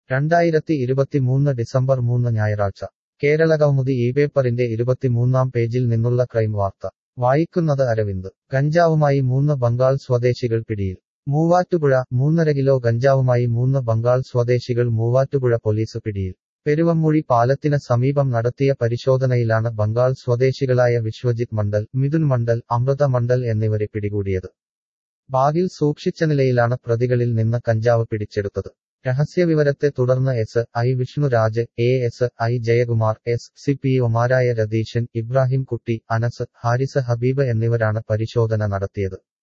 രണ്ടായിരത്തി ഇരുപത്തിമൂന്ന് ഡിസംബർ മൂന്ന് ഞായറാഴ്ച കേരളകൗമുദി ഈ പേപ്പറിന്റെ ഇരുപത്തിമൂന്നാം പേജിൽ നിന്നുള്ള ക്രൈം വാർത്ത വായിക്കുന്നത് അരവിന്ദ് ഗഞ്ചാവുമായി മൂന്ന് ബംഗാൾ സ്വദേശികൾ പിടിയിൽ മൂവാറ്റുപുഴ മൂന്നര കിലോ ഗഞ്ചാവുമായി മൂന്ന് ബംഗാൾ സ്വദേശികൾ മൂവാറ്റുപുഴ പോലീസ് പിടിയിൽ പെരുവമ്മൂഴി പാലത്തിന് സമീപം നടത്തിയ പരിശോധനയിലാണ് ബംഗാൾ സ്വദേശികളായ വിശ്വജിത് മണ്ഡൽ മിഥുൻ മണ്ഡൽ അമൃത മണ്ഡൽ എന്നിവരെ പിടികൂടിയത് ബാഗിൽ സൂക്ഷിച്ച നിലയിലാണ് പ്രതികളിൽ നിന്ന് കഞ്ചാവ് പിടിച്ചെടുത്തത് രഹസ്യവിവരത്തെ തുടർന്ന് S I Vishnuraj A S I Jayakumar S C P ഒമാരായ രതീശൻ ഇബ്രാഹിം കുട്ടി അനസ് ഹാരിസ് ഹബീബ് എന്നിവരാണ് പരിശോധന നടത്തിയത്